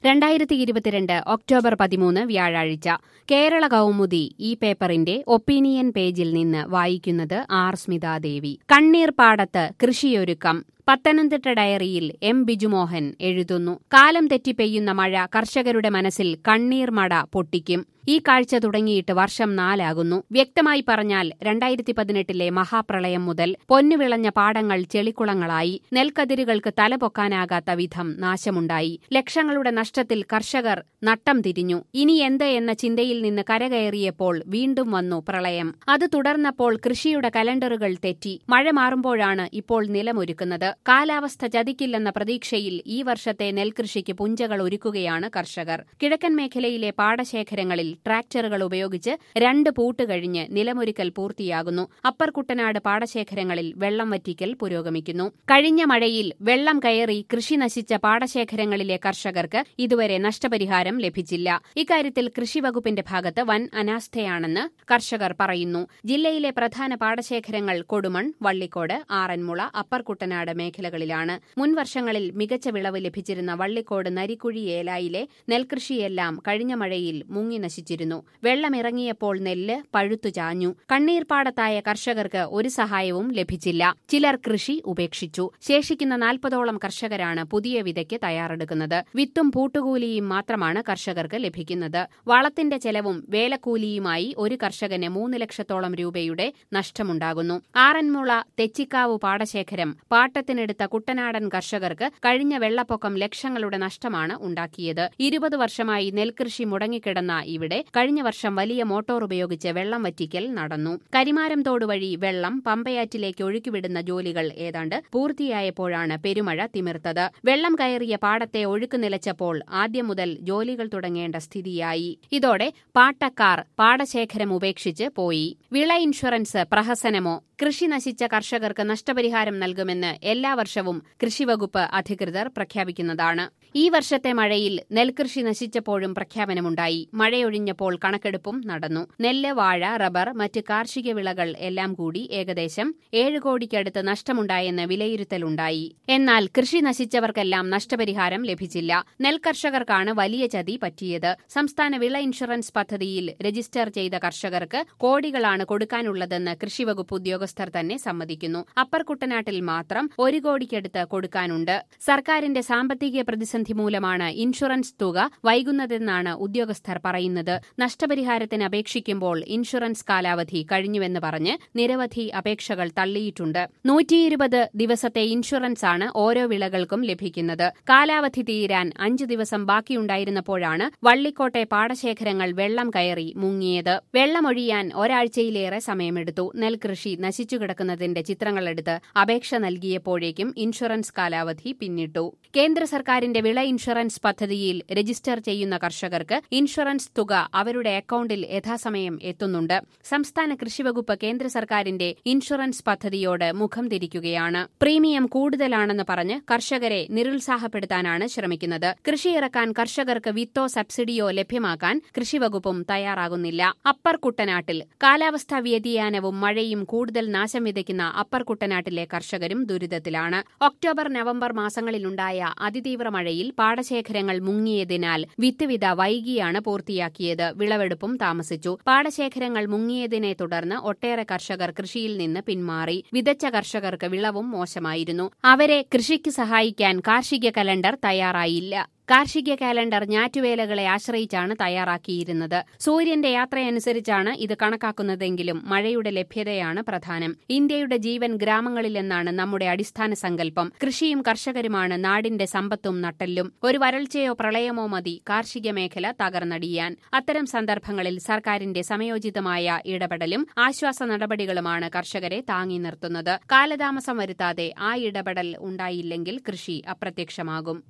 രണ്ടായിരത്തി ഇരുപത്തിരണ്ട് ഒക്ടോബർ പതിമൂന്ന് വ്യാഴാഴ്ച കേരള കൗമുദി ഈ പേപ്പറിന്റെ ഒപ്പീനിയൻ പേജിൽ നിന്ന് വായിക്കുന്നത് ആർ സ്മിതാദേവി കണ്ണീർ പാടത്ത് കൃഷിയൊരുക്കം പത്തനംതിട്ട ഡയറിയിൽ എം ബിജുമോഹൻ എഴുതുന്നു കാലം തെറ്റി പെയ്യുന്ന മഴ കർഷകരുടെ മനസ്സിൽ കണ്ണീർ മട പൊട്ടിക്കും ഈ കാഴ്ച തുടങ്ങിയിട്ട് വർഷം നാലാകുന്നു വ്യക്തമായി പറഞ്ഞാൽ രണ്ടായിരത്തി പതിനെട്ടിലെ മഹാപ്രളയം മുതൽ പൊന്നുവിളഞ്ഞ പാടങ്ങൾ ചെളിക്കുളങ്ങളായി നെൽക്കതിരുകൾക്ക് തലപൊക്കാനാകാത്ത വിധം നാശമുണ്ടായി ലക്ഷങ്ങളുടെ നഷ്ടത്തിൽ കർഷകർ നട്ടം തിരിഞ്ഞു ഇനി എന്ത് എന്ന ചിന്തയിൽ നിന്ന് കരകയറിയപ്പോൾ വീണ്ടും വന്നു പ്രളയം അത് തുടർന്നപ്പോൾ കൃഷിയുടെ കലണ്ടറുകൾ തെറ്റി മഴ മാറുമ്പോഴാണ് ഇപ്പോൾ നിലമൊരുക്കുന്നത് കാലാവസ്ഥ ചതിക്കില്ലെന്ന പ്രതീക്ഷയിൽ ഈ വർഷത്തെ നെൽകൃഷിക്ക് പുഞ്ചകൾ ഒരുക്കുകയാണ് കർഷകർ കിഴക്കൻ മേഖലയിലെ പാടശേഖരങ്ങളിൽ ട്രാക്ടറുകൾ ഉപയോഗിച്ച് രണ്ട് പൂട്ട് കഴിഞ്ഞ് നിലമൊരുക്കൽ പൂർത്തിയാകുന്നു അപ്പർ കുട്ടനാട് പാടശേഖരങ്ങളിൽ വെള്ളം വറ്റിക്കൽ പുരോഗമിക്കുന്നു കഴിഞ്ഞ മഴയിൽ വെള്ളം കയറി കൃഷി നശിച്ച പാടശേഖരങ്ങളിലെ കർഷകർക്ക് ഇതുവരെ നഷ്ടപരിഹാരം ലഭിച്ചില്ല ഇക്കാര്യത്തിൽ കൃഷിവകുപ്പിന്റെ ഭാഗത്ത് വൻ അനാസ്ഥയാണെന്ന് കർഷകർ പറയുന്നു ജില്ലയിലെ പ്രധാന പാടശേഖരങ്ങൾ കൊടുമൺ വള്ളിക്കോട് ആറന്മുള അപ്പർ കുട്ടനാട് മേഖലകളിലാണ് മുൻവർഷങ്ങളിൽ മികച്ച വിളവ് ലഭിച്ചിരുന്ന വള്ളിക്കോട് നരിക്കുഴി ഏലായിലെ നെൽകൃഷിയെല്ലാം കഴിഞ്ഞ മഴയിൽ മുങ്ങി നശിച്ചിരുന്നു വെള്ളമിറങ്ങിയപ്പോൾ നെല്ല് പഴുത്തു ചാഞ്ഞു കണ്ണീർപ്പാടത്തായ കർഷകർക്ക് ഒരു സഹായവും ലഭിച്ചില്ല ചിലർ കൃഷി ഉപേക്ഷിച്ചു ശേഷിക്കുന്ന നാൽപ്പതോളം കർഷകരാണ് പുതിയ വിതയ്ക്ക് തയ്യാറെടുക്കുന്നത് വിത്തും പൂട്ടുകൂലിയും മാത്രമാണ് കർഷകർക്ക് ലഭിക്കുന്നത് വളത്തിന്റെ ചെലവും വേലക്കൂലിയുമായി ഒരു കർഷകന് മൂന്ന് ലക്ഷത്തോളം രൂപയുടെ നഷ്ടമുണ്ടാകുന്നു ആറന്മുള തെച്ചിക്കാവ് പാടശേഖരം പാട്ടത്തിനെടുത്ത കുട്ടനാടൻ കർഷകർക്ക് കഴിഞ്ഞ വെള്ളപ്പൊക്കം ലക്ഷങ്ങളുടെ നഷ്ടമാണ് ഉണ്ടാക്കിയത് ഇരുപത് വർഷമായി നെൽകൃഷി മുടങ്ങിക്കിടന്ന ഇവിടെ കഴിഞ്ഞ വർഷം വലിയ മോട്ടോർ ഉപയോഗിച്ച് വെള്ളം വറ്റിക്കൽ നടന്നു കരിമാരം തോട് വഴി വെള്ളം പമ്പയാറ്റിലേക്ക് ഒഴുക്കിവിടുന്ന ജോലികൾ ഏതാണ്ട് പൂർത്തിയായപ്പോഴാണ് പെരുമഴ തിമിർത്തത് വെള്ളം കയറിയ പാടത്തെ ഒഴുക്ക് നിലച്ചപ്പോൾ ആദ്യം മുതൽ ജോലികൾ തുടങ്ങേണ്ട സ്ഥിതിയായി ഇതോടെ പാട്ടക്കാർ പാടശേഖരം ഉപേക്ഷിച്ച് പോയി വിള ഇൻഷുറൻസ് പ്രഹസനമോ കൃഷി നശിച്ച കർഷകർക്ക് നഷ്ടപരിഹാരം നൽകുമെന്ന് എല്ലാ വർഷവും കൃഷിവകുപ്പ് അധികൃതർ പ്രഖ്യാപിക്കുന്നതാണ് ഈ വർഷത്തെ മഴയിൽ നെൽകൃഷി നശിച്ചപ്പോഴും പ്രഖ്യാപനമുണ്ടായി മഴയൊഴിഞ്ഞപ്പോൾ കണക്കെടുപ്പും നടന്നു നെല്ല് വാഴ റബ്ബർ മറ്റ് കാർഷിക വിളകൾ എല്ലാം കൂടി ഏകദേശം ഏഴ് കോടിക്കടുത്ത് നഷ്ടമുണ്ടായെന്ന് വിലയിരുത്തലുണ്ടായി എന്നാൽ കൃഷി നശിച്ചവർക്കെല്ലാം നഷ്ടപരിഹാരം ലഭിച്ചില്ല നെൽകർഷകർക്കാണ് വലിയ ചതി പറ്റിയത് സംസ്ഥാന വിള ഇൻഷുറൻസ് പദ്ധതിയിൽ രജിസ്റ്റർ ചെയ്ത കർഷകർക്ക് കോടികളാണ് കൊടുക്കാനുള്ളതെന്ന് കൃഷിവകുപ്പ് ഉദ്യോഗസ്ഥർ തന്നെ സമ്മതിക്കുന്നു അപ്പർ കുട്ടനാട്ടിൽ മാത്രം ഒരു കോടിക്കടുത്ത് കൊടുക്കാനുണ്ട് സർക്കാരിന്റെ സാമ്പത്തിക പ്രതിസന്ധി മൂലമാണ് ഇൻഷുറൻസ് തുക വൈകുന്നതെന്നാണ് ഉദ്യോഗസ്ഥർ പറയുന്നത് നഷ്ടപരിഹാരത്തിന് അപേക്ഷിക്കുമ്പോൾ ഇൻഷുറൻസ് കാലാവധി കഴിഞ്ഞുവെന്ന് പറഞ്ഞ് നിരവധി അപേക്ഷകൾ തള്ളിയിട്ടുണ്ട് നൂറ്റിയിരുപത് ദിവസത്തെ ഇൻഷുറൻസ് ആണ് ഓരോ വിളകൾക്കും ലഭിക്കുന്നത് കാലാവധി തീരാൻ അഞ്ചു ദിവസം ബാക്കിയുണ്ടായിരുന്നപ്പോഴാണ് വള്ളിക്കോട്ടെ പാടശേഖരങ്ങൾ വെള്ളം കയറി മുങ്ങിയത് വെള്ളമൊഴിയാൻ ഒരാഴ്ചയിലേറെ സമയമെടുത്തു നെൽകൃഷി നശിച്ചു കിടക്കുന്നതിന്റെ ചിത്രങ്ങളെടുത്ത് അപേക്ഷ നൽകിയപ്പോഴേക്കും ഇൻഷുറൻസ് കാലാവധി പിന്നിട്ടു കേന്ദ്ര സർക്കാരിന്റെ വിള ഇൻഷുറൻസ് പദ്ധതിയിൽ രജിസ്റ്റർ ചെയ്യുന്ന കർഷകർക്ക് ഇൻഷുറൻസ് തുക അവരുടെ അക്കൌണ്ടിൽ യഥാസമയം എത്തുന്നുണ്ട് സംസ്ഥാന കൃഷിവകുപ്പ് കേന്ദ്ര സർക്കാരിന്റെ ഇൻഷുറൻസ് പദ്ധതിയോട് മുഖം തിരിക്കുകയാണ് പ്രീമിയം കൂടുതലാണെന്ന് പറഞ്ഞ് കർഷകരെ നിരുത്സാഹപ്പെടുത്താനാണ് ശ്രമിക്കുന്നത് കൃഷിയിറക്കാൻ കർഷകർക്ക് വിത്തോ സബ്സിഡിയോ ലഭ്യമാക്കാൻ കൃഷിവകുപ്പും തയ്യാറാകുന്നില്ല അപ്പർ കുട്ടനാട്ടിൽ കാലാവസ്ഥാ വ്യതിയാനവും മഴയും കൂടുതൽ നാശം വിതയ്ക്കുന്ന അപ്പർ കുട്ടനാട്ടിലെ കർഷകരും ദുരിതത്തിലാണ് ഒക്ടോബർ നവംബർ മാസങ്ങളിലുണ്ടായ അതിതീവ്ര മഴയിൽ പാടശേഖരങ്ങൾ മുങ്ങിയതിനാൽ വിത്ത് വിത വൈകിയാണ് പൂർത്തിയാക്കിയത് വിളവെടുപ്പും താമസിച്ചു പാടശേഖരങ്ങൾ മുങ്ങിയതിനെ തുടർന്ന് ഒട്ടേറെ കർഷകർ കൃഷിയിൽ നിന്ന് പിന്മാറി വിതച്ച കർഷകർക്ക് വിളവും മോശമായിരുന്നു അവരെ കൃഷിക്ക് സഹായിക്കാൻ കാർഷിക കലണ്ടർ തയ്യാറായില്ല കാർഷിക കാലണ്ടർ ഞാറ്റുവേലകളെ ആശ്രയിച്ചാണ് തയ്യാറാക്കിയിരുന്നത് സൂര്യന്റെ യാത്രയനുസരിച്ചാണ് ഇത് കണക്കാക്കുന്നതെങ്കിലും മഴയുടെ ലഭ്യതയാണ് പ്രധാനം ഇന്ത്യയുടെ ജീവൻ ഗ്രാമങ്ങളിലെന്നാണ് നമ്മുടെ അടിസ്ഥാന സങ്കല്പം കൃഷിയും കർഷകരുമാണ് നാടിന്റെ സമ്പത്തും നട്ടെല്ലും ഒരു വരൾച്ചയോ പ്രളയമോ മതി കാർഷിക മേഖല തകർന്നടിയാൻ അത്തരം സന്ദർഭങ്ങളിൽ സർക്കാരിന്റെ സമയോചിതമായ ഇടപെടലും ആശ്വാസ നടപടികളുമാണ് കർഷകരെ താങ്ങി നിർത്തുന്നത് കാലതാമസം വരുത്താതെ ആ ഇടപെടൽ ഉണ്ടായില്ലെങ്കിൽ കൃഷി അപ്രത്യക്ഷമാകും